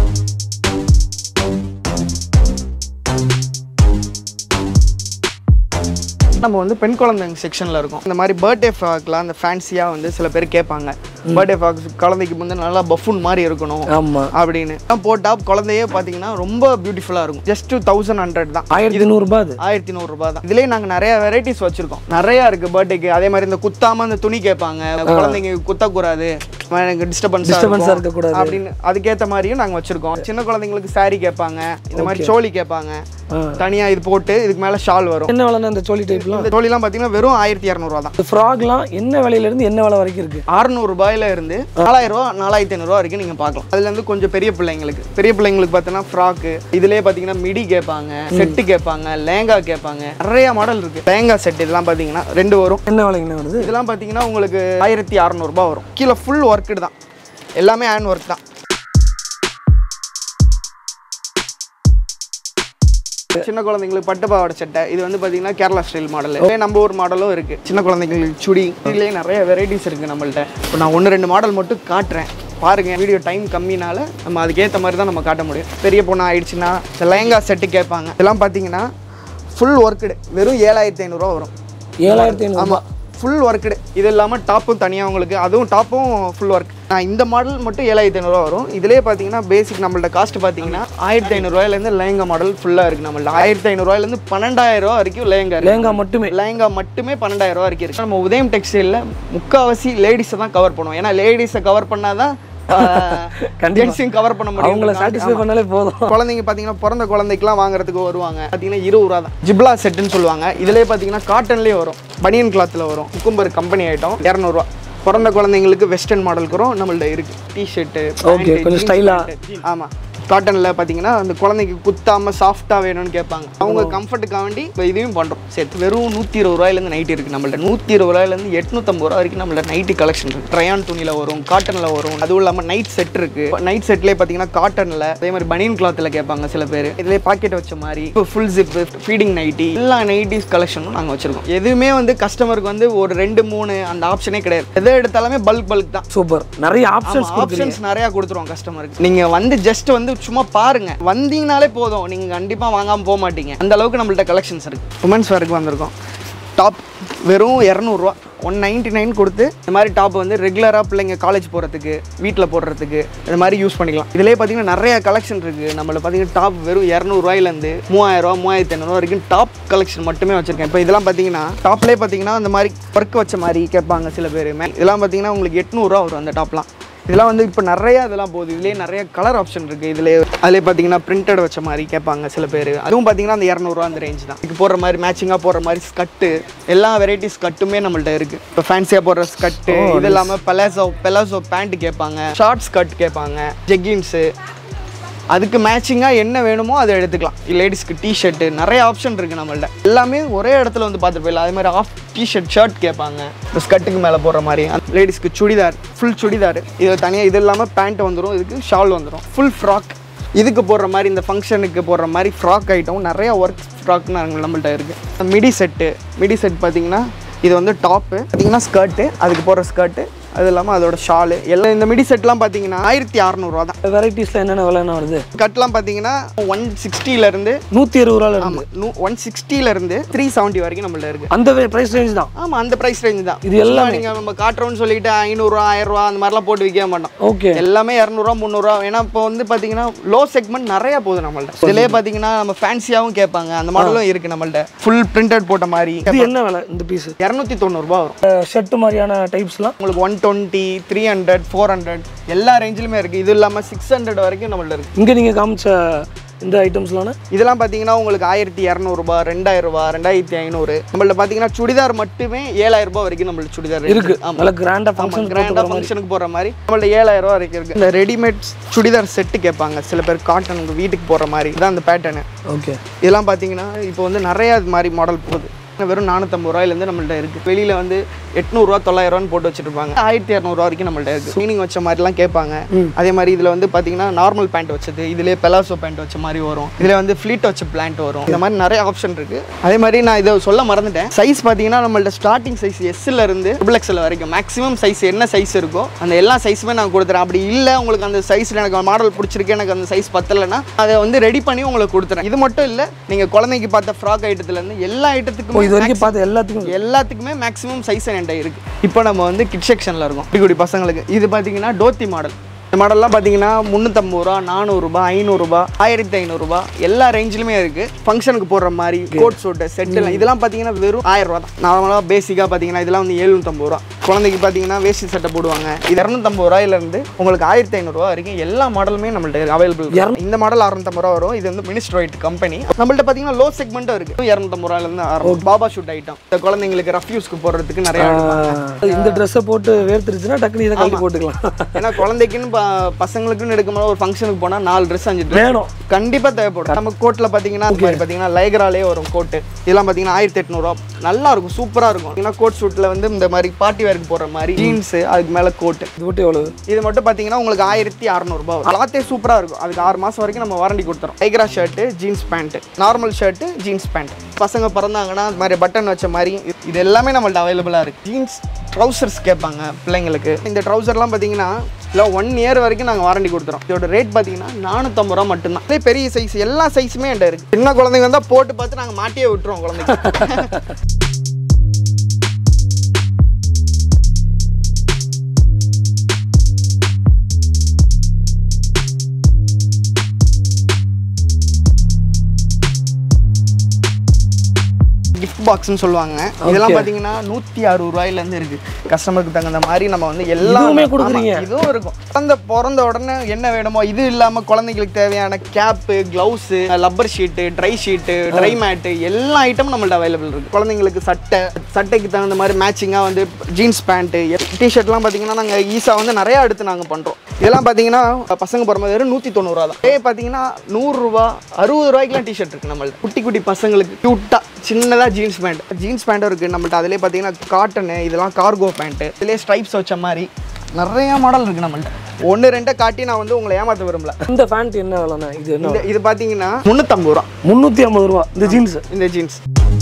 நம்ம வந்து பெண் குழந்தைங்க செக்ஷனில் இருக்கோம் இந்த மாதிரி பர்த்டே ஃப்ராக்லாம் அந்த ஃபேன்சியாக வந்து சில பேர் கேட்பாங்க பர்த்டே ஃப்ராக் குழந்தைக்கு வந்து நல்லா பஃபுன் மாதிரி இருக்கணும் ஆமாம் அப்படின்னு போட்டால் குழந்தையே பார்த்தீங்கன்னா ரொம்ப பியூட்டிஃபுல்லாக இருக்கும் ஜஸ்ட் டூ ஹண்ட்ரட் தான் ஆயிரத்தி நூறுரூபா அது ஆயிரத்தி நூறுரூபா தான் இதுலேயே நாங்கள் நிறைய வெரைட்டிஸ் வச்சிருக்கோம் நிறையா இருக்கு பர்த்டேக்கு அதே மாதிரி இந்த குத்தாம அந்த துணி கேட்பாங்க குழந்தைங்க குத்தக்கூடாது எனக்கு டிஸ்டர்பன்ஸ் Disturbance ஆ இருக்கக்கூடாது. அப்படின்னு அதுக்கேற்ற மாதிரியும் நாங்கள் வச்சிருக்கோம் சின்ன குழந்தைங்களுக்கு saree கேட்பாங்க இந்த மாதிரி சோழி கேட்பாங்க ஆ. தனியாக இது போட்டு இதுக்கு மேலே ஷால் வரும் என்ன விலைண்ணே இந்த சோழி டைப்லாம் இந்த சோழிலாம் பார்த்தீங்கன்னா வெறும் ஆயிரத்தி இரநூறுவா தான் இந்த ஃப்ராக்லாம் என்ன விலையிலேருந்து என்ன விலை வரைக்கும் இருக்குது அறுநூறு ரூபாயில இருந்து நாலாயிரம் ரூபா நாலாயிரத்தி ஐநூறுரூவா வரைக்கும் நீங்கள் பார்க்கலாம் அதுல இருந்து கொஞ்சம் பெரிய பிள்ளைங்களுக்கு பெரிய பிள்ளைங்களுக்கு பார்த்தீங்கன்னா ஃப்ராக்கு இதுலயே பார்த்தீங்கன்னா மிடி கேட்பாங்க செட்டு கேட்பாங்க லேங்கா கேட்பாங்க நிறைய மாடல் இருக்கு லேங்கா செட் இதெல்லாம் பார்த்தீங்கன்னா ரெண்டு வரும் என்ன விலைங்கண்ணே வருது இதெல்லாம் பார்த்தீங்கன்னா உங்களுக்கு ஆயிரத்தி அறநூறுபா வரும் கீழே ஃபுல் ஒர்க்கு தான் எல்லாமே ஹேண்ட் ஒர்க் தான் சின்ன குழந்தைங்களுக்கு பட்டு பாவாடை சட்டை இது வந்து பார்த்தீங்கன்னா கேரளா ஸ்டைல் மாடல் நம்ம ஒரு மாடலும் இருக்கு சின்ன குழந்தைங்களுக்கு சுடி இதுலேயே நிறைய வெரைட்டிஸ் இருக்கு நம்மள்ட்ட இப்போ நான் ஒன்று ரெண்டு மாடல் மட்டும் காட்டுறேன் பாருங்க வீடியோ டைம் கம்மினால நம்ம அதுக்கேற்ற மாதிரி தான் நம்ம காட்ட முடியும் பெரிய பொண்ணு ஆயிடுச்சுன்னா இந்த லெஹங்கா செட்டு கேட்பாங்க இதெல்லாம் பார்த்தீங்கன்னா ஃபுல் ஒர்க்குடு வெறும் ஏழாயிரத்தி ஐநூறுரூவா வரும் ஏழாயிரத்தி ஐநூறு ஆமாம் ஃபுல் ஒர்க்குடு இது இல்லாமல் டாப்பும் தனியாக உங்களுக்கு அதுவும் டாப்பும் ஃபுல் ஒர்க் நான் இந்த மாடல் மட்டும் ஏழாயிரத்தி ஐநூறுரூவா வரும் இதுலேயே பார்த்தீங்கன்னா பேசிக் நம்மள்ட்ட காஸ்ட் பார்த்தீங்கன்னா ஆயிரத்தி ஐநூறுரூவாயிலேருந்து லேங்கா மாடல் ஃபுல்லாக இருக்குது நம்மள்ட்ட ஆயிரத்தி ஐநூறுரூவாயிலேருந்து பன்னெண்டாயிரம் ரூபா வரைக்கும் லேங்கா இருக்கு லேங்கா மட்டுமே லேங்கா மட்டுமே பன்னெண்டாயிரம் ரூபா வரைக்கும் இருக்கு நம்ம உதயம் டெக்ஸ்டைலில் முக்கால்வாசி லேடிஸை தான் கவர் பண்ணுவோம் ஏன்னா லேடிஸை கவர் பண்ணால் தான் கண்டிப்பா. ஜென்ஸையும் கவர் பண்ண முடியும் அவங்கள சாட்டிஸ்ஃபை பண்ணாலே போதும் குழந்தைங்க பார்த்தீங்கன்னா பிறந்த குழந்தைக்குலாம் வாங்குறதுக்கு வருவாங்க பார்த்தீங்கன்னா இருபது ரூபா தான் ஜிப்லா செட்டுன்னு சொல்லுவாங்க இதுலேயே பார்த்தீங்கன்னா காட்டன்லேயே வரும் பனியன் கிளாத்தில் வரும் குக்கும்பர் கம்பெனி ஐட்டம் இரநூறுவா பிறந்த குழந்தைங்களுக்கு வெஸ்டர்ன் மாடலுக்கு வரும் நம்மள்ட்ட இருக்கு டிஷர்ட்டு Okay, கொஞ்சம் style ஆ. ஆமாம் காட்டனில் பார்த்தீங்கன்னா அந்த குழந்தைக்கு குத்தாம சாஃப்டாக வேணும்னு கேட்பாங்க அவங்க கம்ஃபர்ட்டுக்காக வேண்டி இப்போ இதையும் பண்ணுறோம் சேர்த்து வெறும் நூற்றி இருபது ரூபாயிலேருந்து நைட்டி இருக்குது நம்மள்ட்ட நூற்றி இருபது ரூபாயிலேருந்து எட்நூற்றம்பது ரூபா வரைக்கும் நம்மள்ட்ட நைட்டி கலெக்ஷன் இருக்குது ட்ரையான் துணியில் வரும் காட்டனில் வரும் அதுவும் இல்லாமல் நைட் செட் இருக்குது நைட் செட்லேயே பார்த்தீங்கன்னா காட்டனில் அதே மாதிரி பனியன் கிளாத்தில் கேட்பாங்க சில பேர் இதுலேயே பாக்கெட் வச்ச மாதிரி இப்போ ஃபுல் ஜிப்பு ஃபீடிங் நைட்டி எல்லா நைட்டிஸ் கலெக்ஷனும் நாங்கள் வச்சுருக்கோம் எதுவுமே வந்து கஸ்டமருக்கு வந்து ஒரு ரெண்டு மூணு அந்த ஆப்ஷனே கிடையாது எதை எடுத்தாலுமே பல்க் பல்க் தான் சூப்பர் நிறைய ஆப்ஷன்ஸ் கொடுக்குறீங்க ஆப்ஷன்ஸ் நிறைய கொடுத்துருவோம் கஸ்டமருக்கு நீங்க வந்து ஜஸ்ட் வந்து சும்மா பாருங்க வந்தீங்கனாலே போதும் நீங்க கண்டிப்பா வாங்காம போக மாட்டீங்க அந்த அளவுக்கு நம்மள்ட்ட கலெக்ஷன்ஸ் இருக்கு உமன்ஸ் வேருக்கு வந்திருக்கோம் டாப் வெறும் இரநூறுவா ஒன் நைன்ட்டி நைன் கொடுத்து இந்த மாதிரி டாப் வந்து ரெகுலராக பிள்ளைங்க காலேஜ் போகிறதுக்கு வீட்டில் போடுறதுக்கு இந்த மாதிரி யூஸ் பண்ணிக்கலாம் இதுலேயே பார்த்தீங்கன்னா நிறைய கலெக்ஷன் இருக்குது நம்மள பார்த்தீங்கன்னா டாப் வெறும் இரநூறுவாயிலேருந்து மூவாயிரரூவா மூவாயிரத்தி ஐநூறுவா வரைக்கும் டாப் கலெக்ஷன் மட்டுமே வச்சிருக்கேன் இப்போ இதெல்லாம் பார்த்தீங்கன்னா டாப்லேயே பார்த்தீங்கன்னா அந்த மாதிரி ஒர்க் வச்ச மாதிரி கேட்பாங்க சில பேர் இதெல்லாம் பார்த்தீங்கன்னா உங்களுக்கு எட்நூறுரூவா வரும் அந்த டாப்லாம் இதெல்லாம் வந்து இப்போ நிறைய இதெல்லாம் போகுது இதுலேயே நிறைய கலர் ஆப்ஷன் இருக்குது இதுலேயே அதிலே பார்த்தீங்கன்னா பிரிண்டட் வச்ச மாதிரி கேட்பாங்க சில பேர் அதுவும் பார்த்தீங்கன்னா அந்த இரநூறுவா அந்த ரேஞ்ச் தான் இதுக்கு போடுற மாதிரி மேட்சிங்காக போடுற மாதிரி ஸ்கட்டு எல்லா வெரைட்டிஸ் ஸ்கட்டுமே நம்மள்ட்ட இருக்குது இப்போ ஃபேன்சியாக போடுற ஸ்கட்டு இது இல்லாமல் பெலாசோ பெலாசோ பேண்ட் கேட்பாங்க ஷார்ட் ஸ்கர்ட் கேட்பாங்க ஜெக்கின்ஸு அதுக்கு மேட்சிங்காக என்ன வேணுமோ அதை எடுத்துக்கலாம் லேடிஸ்க்கு டிஷர்ட்டு நிறைய ஆப்ஷன் இருக்குது நம்மள்ட்ட எல்லாமே ஒரே இடத்துல வந்து பார்த்துட்டு போயிடலாம் அதே மாதிரி ஆஃப் டிஷர்ட் ஷர்ட் கேட்பாங்க இந்த ஸ்கர்ட்டுக்கு மேலே போடுற மாதிரி லேடிஸ்க்கு சுடிதார் ஃபுல் சுடிதார் இது தனியாக இது இல்லாமல் பேண்ட் வந்துடும் இதுக்கு ஷால் வந்துடும் ஃபுல் ஃப்ராக் இதுக்கு போடுற மாதிரி இந்த ஃபங்க்ஷனுக்கு போடுற மாதிரி ஃப்ராக் ஐட்டம் நிறைய ஒர்க் ஃப்ராக் நம்மள்ட்ட இருக்குது மிடி செட்டு மிடி செட் பார்த்தீங்கன்னா இது வந்து டாப்பு பார்த்தீங்கன்னா ஸ்கர்ட்டு அதுக்கு போடுற ஸ்கர்ட்டு அது இல்லாமல் அதோட ஷாலு எல்லாம் இந்த மிடி செட்லாம் பார்த்தீங்கன்னா ஆயிரத்தி அறநூறுவா தான் வெரைட்டிஸில் என்னென்ன விலைண்ணா வருது கட்லாம் பார்த்தீங்கன்னா ஒன் சிக்ஸ்டிலேருந்து நூற்றி இருபது ரூபால இருந்து ஆமாம் நூ ஒன் சிக்ஸ்டிலேருந்து த்ரீ செவன்ட்டி வரைக்கும் நம்மள்ட்ட இருக்குது அந்த ப்ரைஸ் ரேஞ்ச் தான் ஆமாம் அந்த ப்ரைஸ் ரேஞ்ச் தான் இது எல்லாமே? நீங்கள் நம்ம காட்டுறோம்னு சொல்லிட்டு ஐநூறுரூவா ஆயிரரூவா அந்த மாதிரிலாம் போட்டு விற்க மாட்டோம் ஓகே எல்லாமே இரநூறுவா முந்நூறுரூவா ஏன்னா இப்போ வந்து பார்த்தீங்கன்னா லோ செக்மெண்ட் நிறைய போகுது நம்மள்ட்ட இதுலேயே பார்த்தீங்கன்னா நம்ம ஃபேன்சியாகவும் கேட்பாங்க அந்த மாடலும் இருக்குது நம்மள்ட்ட ஃபுல் பிரிண்டட் போட்ட மாதிரி இது என்ன விலை இந்த பீஸ் இரநூத்தி தொண்ணூறுபா வரும் ஷர்ட் மாதிரியான டைப்ஸ்லாம் உங்களுக்கு one twenty three hundred four hundred எல்லா ரேஞ்சிலுமே இருக்குது இது இல்லாமல் சிக்ஸ் ஹண்ட்ரட் வரைக்கும் நம்மள்ட்ட இருக்குது இங்கே நீங்கள் காமிச்ச இந்த ஐட்டம்ஸ்லாம் இதெல்லாம் பார்த்தீங்கன்னா உங்களுக்கு ஆயிரத்தி இரநூறுபா ரெண்டாயிரம் ரூபா ரெண்டாயிரத்தி ஐநூறு நம்மள்ட்ட பார்த்தீங்கன்னா சுடிதார் மட்டுமே ஏழாயிரம் ரூபாய் வரைக்கும் நம்மளுக்கு சுடிதார் இருக்கு ஆமாம் நல்லா கிராண்டாக ஆமாம் ஃபங்க்ஷன் கிராண்டாக ஃபங்க்ஷனுக்கு போகிற மாதிரி நம்மள்ட்ட ஏழாயிரம் ரூபா வரைக்கும் இருக்குது இந்த ரெடிமேட் சுடிதார் செட்டு கேட்பாங்க சில பேர் காட்டன் உங்கள் வீட்டுக்கு போகிற மாதிரி இதான் அந்த பேட்டர்னு ஓகே இதெல்லாம் பார்த்தீங்கன்னா இப்போ வந்து நிறைய இது மாதிரி மாடல் போகுது வெறும் நானூற்றம்பது ரூபாயிலேருந்து நம்மள்ட்ட இருக்குது வெளியில் வந்து எட்நூறுரூவா தொள்ளாயிரரூவான்னு போட்டு வச்சுருப்பாங்க ஆயிரத்தி இரநூறுவா வரைக்கும் நம்மள்ட்ட இருக்குது மீனிங் வச்ச மாதிரிலாம் கேட்பாங்க அதே மாதிரி இதில் வந்து பார்த்தீங்கன்னா நார்மல் பேண்ட் வச்சது இதிலே பெலாசோ பேண்ட் வச்ச மாதிரி வரும் இதில் வந்து ஃப்ளீட் வச்ச பிளான்ட் வரும் இந்த மாதிரி நிறைய ஆப்ஷன் இருக்குது அதே மாதிரி நான் இதை சொல்ல மறந்துட்டேன் சைஸ் பார்த்தீங்கன்னா நம்மள்ட்ட ஸ்டார்டிங் சைஸ் எஸ்ல இருந்து ட்ரிபிள் எக்ஸ்எல் வரைக்கும் மேக்ஸிமம் சைஸ் என்ன சைஸ் இருக்கோ அந்த எல்லா சைஸுமே நான் கொடுத்துறேன் அப்படி இல்லை உங்களுக்கு அந்த சைஸில் எனக்கு மாடல் பிடிச்சிருக்கு எனக்கு அந்த சைஸ் பத்தலைன்னா அதை வந்து ரெடி பண்ணி உங்களுக்கு கொடுத்துறேன் இது மட்டும் இல்லை நீங்கள் குழந்தைக்கு பார்த்த ஃப்ராக் ஐட்டத்துலேருந்து எல்லா ஓ ஐட்டத்துக்குமே இது வரைக்கும் பார்த்த எல்லாத்துக்கும் எல்லாத்துக்குமே மேக்ஸிமம் சைஸ் என்கிட்ட இருக்கு இப்போ நம்ம வந்து கிட் செக்ஷனில் இருக்கோம் குடி குடி பசங்களுக்கு இது பார்த்தீங்கன்னா டோத்தி மாடல் இந்த மாடல்லாம் பார்த்தீங்கன்னா முந்நூற்றம்பது ரூபா நானூறுரூபா ஐநூறுரூபா ஆயிரத்தி ஐநூறுரூபா எல்லா ரேஞ்சிலுமே இருக்குது ஃபங்க்ஷனுக்கு போடுற மாதிரி கோட் சூட்டு செட்டுலாம் இதெல்லாம் பார்த்தீங்கன்னா வெறும் ஆயிரம் ரூபா தான் நார்மலாக பேசிக்காக பார்த்தீங்கன்னா இதெல்லாம் வந்து எழுநூற்றம்பது ரூபா குழந்தைக்கு பார்த்தீங்கன்னா வேஷ்டி சட்டை போடுவாங்க இது இரநூத்தம்பது ரூபாயிலேருந்து உங்களுக்கு ஆயிரத்தி ஐநூறுரூவா வரைக்கும் எல்லா மாடலுமே நம்மள்ட்ட அவைலபிள் இந்த மாடல் அறுநூத்தம்பது ரூபா வரும் இது வந்து மினிஸ்ட்ரோயிட் கம்பெனி நம்மள்ட்ட பார்த்தீங்கன்னா லோ செக்மெண்ட்டும் இருக்குது இரநூத்தம்பது ரூபாயிலேருந்து ஆரம்பம் பாபா ஷூட் ஐட்டம் இந்த குழந்தைங்களுக்கு ரஃப் யூஸ்க்கு போடுறதுக்கு நிறைய எடுப்பாங்க. இந்த ட்ரெஸ்ஸை போட்டு வேர்த்துருச்சுன்னா டக்குனு இதை கழட்டி போட்டுக்கலாம் ஏன்னா குழந்தைக்குன்னு ப- பசங்களுக்குன்னு எடுக்கும்போது ஒரு ஃபங்க்ஷனுக்கு போனால் நாலு ட்ரெஸ் அஞ்சு ட்ரெஸ் வேணும் கண்டிப்பாக தேவைப்படும் நம்ம கோட்டில் பார்த்தீங்கன்னா இந்த மாதிரி பார்த்தீங்கன்னா லைக்ராலே வரும் கோட்டு இதெல்லாம் பார்த்தீங்கன்னா ஆயிரத்தி எட்நூறுவா நல்லா இருக்கும் சூப்பராக இருக்கும் பார்த்தீங்கன்னா கோட் சூட்டில் வந்து இந்த மாதிரி பார்ட்டி வேருக்கு போடுற மாதிரி ஜீன்ஸு அதுக்கு மேலே கோட்டு இது மட்டும் எவ்வளவு இது மட்டும் பார்த்தீங்கன்னா உங்களுக்கு ஆயிரத்தி அறநூறுபா கிளாத்தே சூப்பராக இருக்கும் அதுக்கு ஆறு மாதம் வரைக்கும் நம்ம வாரண்டி கொடுத்துறோம் lycra shirt jeans pant normal shirt jeans pant பசங்க பிறந்தாங்கன்னா அது மாதிரி பட்டன் வச்ச மாதிரி இது- இது எல்லாமே நம்மள்ட்ட அவைலபிளாக இருக்குது ஜீன்ஸ் ட்ரௌசர்ஸ் கேட்பாங்க பிள்ளைங்களுக்கு இந்த ட்ரௌசர்லாம் பார்த்தீங்கன்னா இல்லை ஒன் இயர் வரைக்கும் நாங்கள் வாரண்டி கொடுத்துறோம் இதோட ரேட் பார்த்தீங்கன்னா நானூற்றம்பது ரூபா மட்டும்தான் அதே பெரிய சைஸ் எல்லா சைஸுமே என்கிட்ட இருக்குது சின்ன குழந்தைங்க வந்தால் போட்டு பார்த்து நாங்கள் மாட்டியே விட்டுருவோம் குழந்தைங்க கிஃப்ட் பாக்ஸ்னு சொல்லுவாங்க இதெல்லாம் பார்த்தீங்கன்னா நூற்றி அறுபது ரூபாயிலேருந்து இருக்கு கஸ்டமருக்கு தகுந்த மாதிரி நம்ம வந்து எல்லாம் இதுவுமே கொடுக்குறீங்க? ஆமா, இதுவும் இருக்கும் குழந்தை பிறந்த உடனே என்ன வேணுமோ இது இல்லாமல் குழந்தைங்களுக்கு தேவையான cap gloves rubber sheet dry sheet dry mat எல்லா ஐட்டமும் நம்மள்ட்ட அவைலபிள் இருக்கு குழந்தைங்களுக்கு சட்டை சட்டைக்கு தகுந்த மாதிரி மேட்சிங்காக வந்து ஜீன்ஸ் பேண்ட்டு டிஷர்ட்லாம் பார்த்தீங்கன்னா நாங்கள் ஈஸாக வந்து நிறையா எடுத்து நாங்கள் பண்ணுறோம் இதெல்லாம் பார்த்தீங்கன்னா பசங்க போகும்போது வெறும் நூற்றி தொண்ணூறுவா தான் இதே பார்த்தீங்கன்னா நூறுரூவா அறுபது ரூபாய்க்குலாம் டிஷர்ட் இருக்குது நம்மள்ட்ட குட்டி குட்டி பசங்களுக்கு க்யூட்டாக சின்னதாக ஜீன்ஸ் பேண்ட் ஜீன்ஸ் பேண்ட்டும் இருக்குது நம்மள்ட்ட அதிலே பார்த்தீங்கன்னா காட்டனு இதெல்லாம் கார்கோ பேண்ட்டு இதிலே ஸ்ட்ரைப்ஸ் வச்ச மாதிரி நிறைய மாடல் இருக்குது நம்மள்ட்ட ஒன்று ரெண்டை காட்டி நான் வந்து உங்களை ஏமாற்ற விரும்பல இந்த பேண்ட் என்ன விலைண்ணா இது என்ன இந்த இது பார்த்தீங்கன்னா முந்நூற்றம்பது ரூபா முந்நூற்றி ஐம்பது ரூபா இந்த ஜீன்ஸ் இந்த ஜீன்ஸ்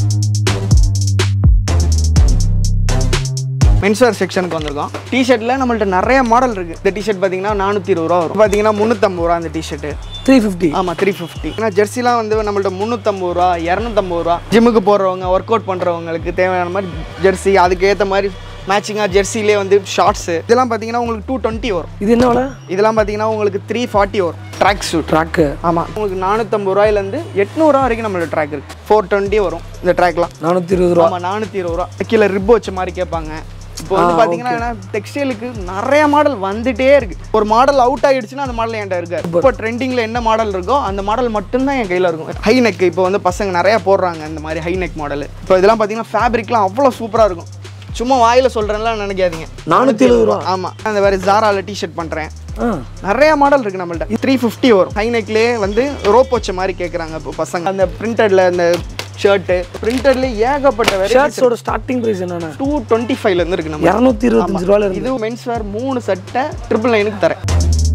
மென்ஸ்வேர் செக்ஷனுக்கு வந்திருக்கோம் டிஷர்ட்டில் நம்மள்ட்ட நிறைய மாடல் இருக்குது இந்த டிஷர்ட் பார்த்தீங்கன்னா நானூற்றி இருபது ரூபா வரும் பார்த்தீங்கன்னா முந்நூற்றம்பது ரூபா இந்த டிஷர்ட்டு த்ரீ ஃபிஃப்டி ஆமாம் த்ரீ ஃபிஃப்டி ஏன்னா ஜெர்சிலாம் வந்து நம்மள்ட்ட முந்நூற்றம்பது ரூபா இரநூத்தம்பது ரூபா ஜிம்முக்கு போடுறவங்க ஒர்க் அவுட் பண்ணுறவங்களுக்கு தேவையான மாதிரி ஜெர்சி அதுக்கு ஏற்ற மாதிரி மேட்சிங்காக ஜெர்சிலே வந்து ஷார்ட்ஸு இதெல்லாம் பார்த்தீங்கன்னா உங்களுக்கு டூ டுவெண்ட்டி வரும் இது என்ன விலை இதெல்லாம் பார்த்தீங்கன்னா உங்களுக்கு த்ரீ ஃபார்ட்டி வரும் ட்ராக் சூட் ட்ராக்கு ஆமாம் உங்களுக்கு நானூற்றம்பது ரூபாயிலேருந்து எட்நூறுவா வரைக்கும் நம்மளோட ட்ராக் இருக்குது ஃபோர் டுவெண்ட்டி வரும் இந்த ட்ராக்லாம் நானூற்றி இருபது ரூபா ஆமாம் நானூற்றி இருபது ரூபா கீழே ரிப் வச்ச மாதிரி கேட்பாங்க இப்போ வந்து பார்த்தீங்கன்னா டெக்ஸ்டைலுக்கு நிறைய மாடல் வந்துட்டே இருக்கு ஒரு மாடல் அவுட் ஆயிடுச்சுன்னா அந்த மாடல் என்கிட்ட இருக்கு இப்போ ட்ரெண்டிங்கில் என்ன மாடல் இருக்கோ அந்த மாடல் மட்டும்தான் என் கையில் இருக்கும் ஹை நெக் இப்போ வந்து பசங்க நிறைய போடுறாங்க இந்த மாதிரி ஹை நெக் மாடல் இப்போ இதெல்லாம் பார்த்தீங்கன்னா ஃபேப்ரிக்லாம் அவ்வளோ சூப்பராக இருக்கும் சும்மா வாயில் சொல்கிறேன்லாம் நினைக்காதீங்க நானூற்றி எழுபது ரூபா ஆமாம் அந்த மாதிரி ஜாராவில் டிஷர்ட் பண்ணுறேன் ஆ நிறைய மாடல் இருக்கு நம்மள்ட்ட த்ரீ ஃபிஃப்டி வரும் ஹை நெக்லேயே வந்து ரோப் வச்ச மாதிரி கேட்குறாங்க இப்போ பசங்க அந்த பிரிண்டட்ல அந்த ஷர்ட்டு பிரிண்டட்ல ஏகப்பட்ட வெரைட்டி ஷர்ட்ஸோட ஸ்டார்டிங் ப்ரைஸ் என்னண்ணா டூ டுவெண்ட்டி ஃபைவ்ல இருந்து இருக்கு நம்ம இரநூத்தி இருபத்தஞ்சு ரூபால இருந்து இது மென்ஸ் வேர் மூணு சட்டை ட்ரிபிள் நைனுக்கு தரேன்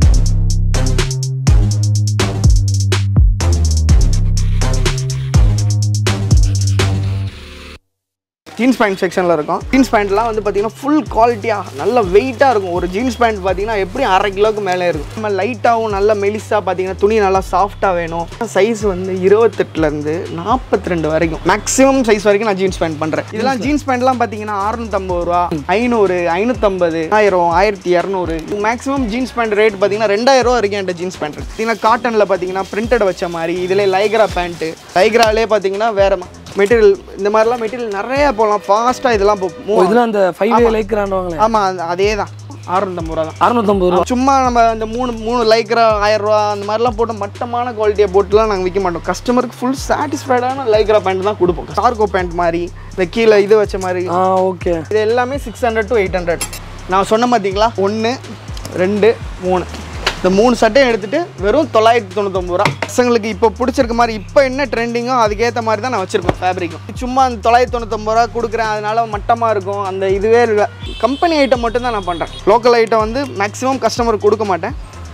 ஜீன்ஸ் பேண்ட் செக்ஷனில் இருக்கும் ஜீன்ஸ் பேண்ட்லாம் வந்து பார்த்தீங்கன்னா ஃபுல் குவாலிட்டியாக நல்ல வெயிட்டாக இருக்கும் ஒரு ஜீன்ஸ் பேண்ட் பார்த்தீங்கன்னா எப்படி அரை கிலோவுக்கு மேலே இருக்கும் நம்ம லைட்டாகவும் நல்ல மெலிஸாக பார்த்தீங்கன்னா துணி நல்லா சாஃப்டாக வேணும் சைஸ் வந்து இருபத்தெட்டுலேருந்து நாற்பத்தி ரெண்டு வரைக்கும் மேக்ஸிமம் சைஸ் வரைக்கும் நான் ஜீன்ஸ் பேண்ட் பண்ணுறேன் இதெல்லாம் ஜீன்ஸ் பேண்ட்லாம் பார்த்தீங்கன்னா அறுநூத்தம்பது ரூபா ஐநூறு ஐநூற்றம்பது ஆயிரம் ஆயிரத்தி இரநூறு மேக்ஸிமம் ஜீன்ஸ் பேண்ட் ரேட் பார்த்தீங்கன்னா ரெண்டாயிரம் ரூபா வரைக்கும் என்கிட்ட ஜீன்ஸ் பேண்ட் இருக்கு பார்த்தீங்கன்னா காட்டனில் பார்த்தீங்கன்னா பிரிண்டட் வச்ச மாதிரி இதில் லைக்ரா பேண்ட்டு லைக்ராலே பார்த்தீங்கன்னா வேற மெட்டீரியல் இந்த மாதிரிலாம் மெட்டீரியல் நிறைய போகலாம் ஃபாஸ்ட்டாக இதெல்லாம் போ ஓ இதெல்லாம் அந்த ஃபைவ் வே லைக்ரான்வாங்களே ஆமாம் அதே தான் அறுநூத்தம்பது ரூபா தான் அறுநூத்தம்பது ரூபா சும்மா நம்ம இந்த மூணு மூணு லைக்ரா ஆயிரம் ரூபா அந்த மாதிரிலாம் போட்டு மட்டமான குவாலிட்டியை போட்டுலாம் நாங்கள் விற்க மாட்டோம் கஸ்டமருக்கு ஃபுல் சாட்டிஸ்ஃபைடான லைக்ரா பேண்ட் தான் கொடுப்போம் சார்கோ பேண்ட் மாதிரி இந்த கீழே இது வச்ச மாதிரி ஆ ஓகே இது எல்லாமே six hundred to eight hundred நான் சொன்ன பார்த்தீங்களா ஒன்று ரெண்டு மூணு இந்த மூணு சட்டையும் எடுத்துட்டு வெறும் தொள்ளாயிரத்தி தொண்ணூத்தொம்பது ரூபா பசங்களுக்கு இப்போ பிடிச்சிருக்க மாதிரி இப்போ என்ன ட்ரெண்டிங்கோ அதுக்கேற்ற மாதிரி தான் நான் வச்சிருக்கேன் ஃபேப்ரிக்கும் சும்மா அந்த தொள்ளாயிரத்தி தொண்ணூத்தொம்பது ரூபா கொடுக்குறேன் அதனால மட்டமாக இருக்கும் அந்த இதுவே இல்லை கம்பெனி ஐட்டம் மட்டும் தான் நான் பண்ணுறேன் லோக்கல் ஐட்டம் வந்து மேக்ஸிமம் கஸ்டமருக்கு கொடுக்க மாட்டேன்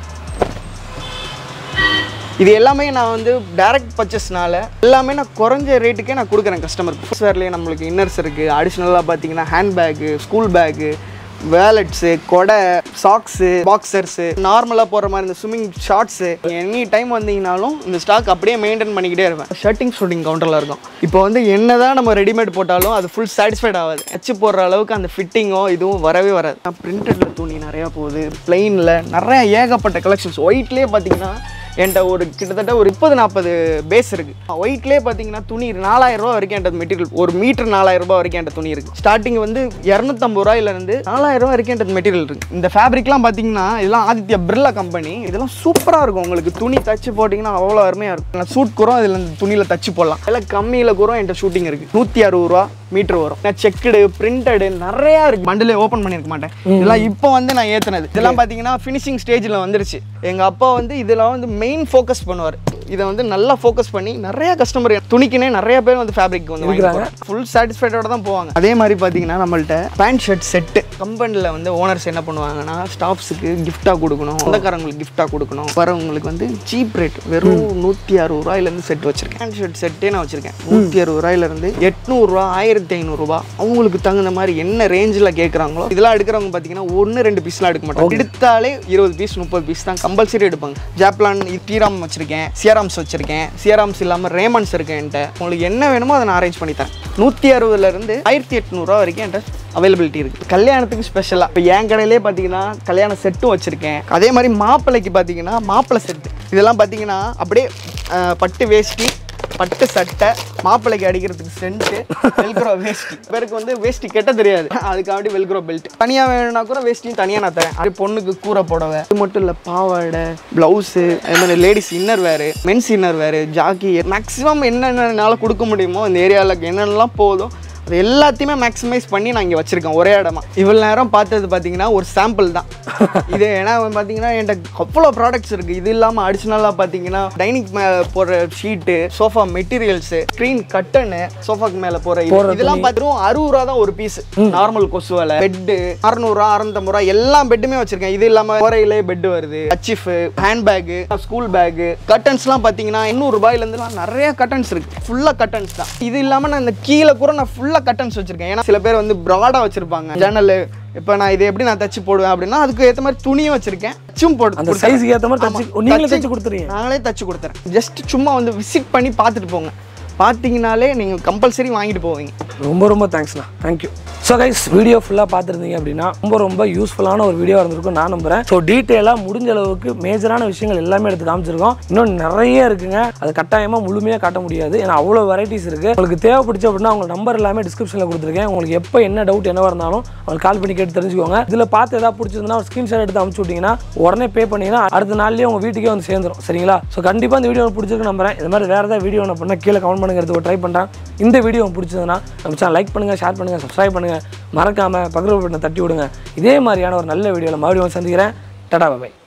இது எல்லாமே நான் வந்து டைரக்ட் பர்ச்சேஸ்னால எல்லாமே நான் குறைஞ்ச ரேட்டுக்கே நான் கொடுக்குறேன் கஸ்டமருக்கு ஃபர்ஸ்ட் வேர்லேயே நம்மளுக்கு இன்னர்ஸ் இருக்குது அடிஷ்னலாக பார்த்தீங்கன்னா hand bag school bag wallets கொடை சாக்ஸு பாக்ஸர்ஸு நார்மலாக போகிற மாதிரி இந்த ஸ்விம்மிங் ஷார்ட்ஸு எனி டைம் வந்தீங்கனாலும் இந்த ஸ்டாக் அப்படியே மெயின்டைன் பண்ணிக்கிட்டே இருப்பேன் ஷர்ட்டிங் ஷூட்டிங் கவுண்டரில் இருக்கும் இப்போ வந்து என்ன தான் நம்ம ரெடிமேட் போட்டாலும் அது ஃபுல் சாட்டிஸ்ஃபைட் ஆகாது வச்சு போடுற அளவுக்கு அந்த ஃபிட்டிங்கோ இதுவும் வரவே வராது நான் பிரிண்டடில் துணி நிறையா போகுது பிளெயினில் நிறைய ஏகப்பட்ட கலெக்ஷன்ஸ் ஒயிட்லேயே பார்த்தீங்கன்னா என்கிட்ட ஒரு கிட்டத்தட்ட ஒரு முப்பது நாற்பது பேஸ் இருக்கு ஒயிட்லேயே பார்த்தீங்கன்னா துணி நாலாயிரம் ரூபா வரைக்கும் என்கிட்ட மெட்டீரியல் ஒரு மீட்டர் நாலாயிரம் ரூபாய் வரைக்கும் என்கிட்ட துணி இருக்கு ஸ்டார்டிங் வந்து இரநூத்தம்பது ரூபாயிலேருந்து நாலாயிரம் ரூபாய் வரைக்கும் என்கிட்ட மெட்டீரியல் இருக்கு இந்த ஃபேப்ரிக்லாம் பார்த்தீங்கன்னா இதெல்லாம் ஆதித்யா பிர்லா கம்பெனி இதெல்லாம் சூப்பராக இருக்கும் உங்களுக்கு துணி தச்சு போட்டிங்கன்னா அவ்வளோ அருமையாக இருக்கும் நான் சூட் கூறம் இதில் இந்த துணியில் தச்சு போடலாம் எல்லாம் கம்மியில் கூறம் என்கிட்ட ஷூட்டிங் இருக்கு நூற்றி அறுபது ரூபா மீட்டர் வரும் நான் செக்குடு பிரிண்டடு நிறையா இருக்கு பண்டிலே ஓப்பன் பண்ணியிருக்க மாட்டேன் இதெல்லாம் இப்போ வந்து நான் ஏற்றுனது இதெல்லாம் பார்த்தீங்கன்னா ஃபினிஷிங் ஸ்டேஜில் வந்துருச்சு எங்கள் அப்பா வந்து இதில் வந்து மெயின் ஃபோக்கஸ் பண்ணுவார் இதை வந்து நல்லா ஃபோக்கஸ் பண்ணி நிறைய கஸ்டமர் துணிக்குனே நிறைய பேர் வந்து ஃபேப்ரிக் வந்து இருக்கிறாங்க. ஃபுல் சாட்டிஸ்ஃபைடோட தான் போவாங்க அதே மாதிரி பார்த்தீங்கன்னா நம்மள்ட்ட பேண்ட் ஷர்ட் செட்டு கம்பெனியில் வந்து ஓனர்ஸ் என்ன பண்ணுவாங்கன்னா ஸ்டாஃப்ஸுக்கு கிஃப்டாக கொடுக்கணும் சொந்தக்காரங்களுக்கு கிஃப்டாக கொடுக்கணும் வரவங்களுக்கு வந்து சீப் ரேட் வெறும் நூற்றி அறுபது ரூபாயிலேருந்து செட் வச்சிருக்கேன் பேண்ட் ஷர்ட் செட்டே நான் வச்சிருக்கேன் நூற்றி அறுபது ரூபாயிலேருந்து எட்நூறுரூவா ஆயிரத்தி ஐநூறுரூவா அவங்களுக்கு தகுந்த மாதிரி என்ன ரேஞ்சில் கேட்குறாங்களோ இதெல்லாம் எடுக்கிறவங்க பார்த்தீங்கன்னா ஒன்று ரெண்டு பீஸ்லாம் எடுக்க மாட்டாங்க எடுத்தாலே இருபது பீஸ் முப்பது பீஸ் தான் கம்பல்சரி எடுப்பாங்க ஜாப்லான் டீராம் வச்சிருக்கேன் சியராம்ஸ் வச்சிருக்கேன் சியராம்ஸ் இல்லாமல் ரேமன்ஸ் இருக்கு என்கிட்ட உங்களுக்கு என்ன வேணுமோ அதை நான் அரேஞ்ச் பண்ணி தரேன் நூற்றி அறுபதுலேருந்து ஆயிரத்தி எட்நூறுவா வரைக்கும் என்கிட்ட அவைலபிலிட்டி இருக்குது கல்யாணத்துக்கு ஸ்பெஷலாக இப்போ என் கடையிலே பார்த்தீங்கன்னா கல்யாண செட்டும் வச்சுருக்கேன் அதே மாதிரி மாப்பிள்ளைக்கு பார்த்தீங்கன்னா மாப்பிள்ளை செட்டு இதெல்லாம் பார்த்தீங்கன்னா அப்படியே அஹ், பட்டு வேஷ்டி பட்டு சட்டை மாப்பிள்ளைக்கு அடிக்கிறதுக்கு சென்ட்டு வெல்க்ரோ வேஷ்டி பேருக்கு வந்து வேஷ்டி கெட்ட தெரியாது அதுக்காண்டி வெல்க்ரோ பெல்ட் தனியாக வேணும்னா கூட வேஷ்டியும் தனியாக நான் தரேன் அது பொண்ணுக்கு கூரை புடவை இது மட்டும் இல்லை பாவாடை ப்ளவுஸு அதே மாதிரி லேடிஸ் இன்னர் வேறு மென்ஸ் இன்னர் வேறு ஜாக்கி மேக்ஸிமம் என்னென்னனால கொடுக்க முடியுமோ இந்த ஏரியாவில் என்னென்னலாம் போதும் அது எல்லாத்தையுமே மேக்ஸிமைஸ் பண்ணி நான் இங்கே வச்சுருக்கேன் ஒரே இடமா இவ்வளோ நேரம் பார்த்தது பார்த்தீங்கன்னா ஒரு சாம்பிள் தான் இது ஏன்னா பார்த்தீங்கன்னா என்கிட்ட அவ்வளோ ப்ராடக்ட்ஸ் இருக்குது இது இல்லாமல் அடிஷ்னலாக பார்த்தீங்கன்னா டைனிங் மேலே போடுற sheet sofa materials screen curtain சோஃபாக்கு மேலே போகிற இதெல்லாம் பார்த்துரும் அறுபது ரூபா தான் ஒரு பீஸ் நார்மல் கொசு வேலை பெட்டு அறநூறுவா அறநூத்தம்பது ரூபா எல்லா பெட்டுமே வச்சிருக்கேன் இது இல்லாமல் குறையிலே பெட் வருது அச்சிஃப் ஹேண்ட் பேக்கு ஸ்கூல் பேக்கு கட்டன்ஸ்லாம் பார்த்தீங்கன்னா எண்ணூறு ரூபாயிலேருந்துலாம் நிறைய கட்டன்ஸ் இருக்கு ஃபுல்லாக கட்டன்ஸ் தான் இது இல்லாமல் நான் இந்த கீழே கூட நான் ஃபுல்லாக கட்டன்ஸ் வச்சிருக்கேன் ஏன்னா சில பேர் வந்து ப்ராடாக வச்சிருப்பாங்க ஜன்னல் இப்போ நான் இதை எப்படி நான் தச்சு போடுவேன் அப்படின்னா அதுக்கு ஏற்ற மாதிரி துணியும் வச்சிருக்கேன் தச்சும் போட்டு அந்த கொடுத்துறேன். சைஸுக்கு ஏற்ற மாதிரி தச்சு ஆமா. நீங்களே தச்சு- தச்சு கொடுத்துறீங்க நாங்களே தச்சு கொடுத்துறேன் ஜஸ்ட் சும்மா வந்து விசிட் பண்ணி பார்த்துட்டு போங்க பார்த்தீங்கனாலே நீங்கள் கம்பல்சரி வாங்கிட்டு போவீங்க ரொம்ப ரொம்ப தேங்க்ஸ்ண்ணா தேங்க்யூ ஸோ கைஸ் வீடியோ ஃபுல்லாக பார்த்துருந்தீங்க அப்படின்னா ரொம்ப ரொம்ப யூஸ்ஃபுல்லான ஒரு வீடியோ இருந்திருக்கும் நான் நம்புறேன் ஸோ டீட்டெயிலாக முடிஞ்ச அளவுக்கு மேஜரான விஷயங்கள் எல்லாமே எடுத்து காமிச்சிருக்கோம் இன்னும் நிறைய இருக்குங்க அது கட்டாயமாக முழுமையாக காட்ட முடியாது ஏன்னா அவ்வளோ வெரைட்டிஸ் இருக்குது உங்களுக்கு தேவைப்படுச்சு அப்படின்னா அவங்க நம்பர் எல்லாமே டிஸ்கிரிப்ஷனில் கொடுத்துருக்கேன் உங்களுக்கு எப்போ என்ன டவுட் என்னவா இருந்தாலும் அவங்களுக்கு கால் பண்ணி கேட்டு தெரிஞ்சுக்கோங்க இதில் பார்த்து ஏதாவது பிடிச்சிருந்தா ஒரு ஸ்க்ரீன்ஷாட் எடுத்து அனுப்பிச்சு விட்டீங்கன்னா உடனே பே பண்ணீங்கன்னா அடுத்த நாள்லேயே உங்கள் வீட்டுக்கே வந்து சேர்ந்துரும் சரிங்களா ஸோ கண்டிப்பாக இந்த வீடியோ பிடிச்சிருக்கு நம்புறேன் இது மாதிரி வேறு ஏதாவது வீடியோ நான் பண்ணால் கீழே கமெண்ட் பண்ணுங்கிறது ட்ரை பண்ணுறேன் இந்த வீடியோ உங்களுக்கு பிடிச்சதுன்னா நம்ம சேனல் லைக் பண்ணுங்கள் ஷேர் பண்ணுங்கள் சப்ஸ்கிரைப் பண்ணுங்கள் மறக்காமல் பக்கத்தில் பட்டனை தட்டி விடுங்க இதே மாதிரியான ஒரு நல்ல வீடியோவில் மறுபடியும் வந்து சந்திக்கிறேன் டடா பாய்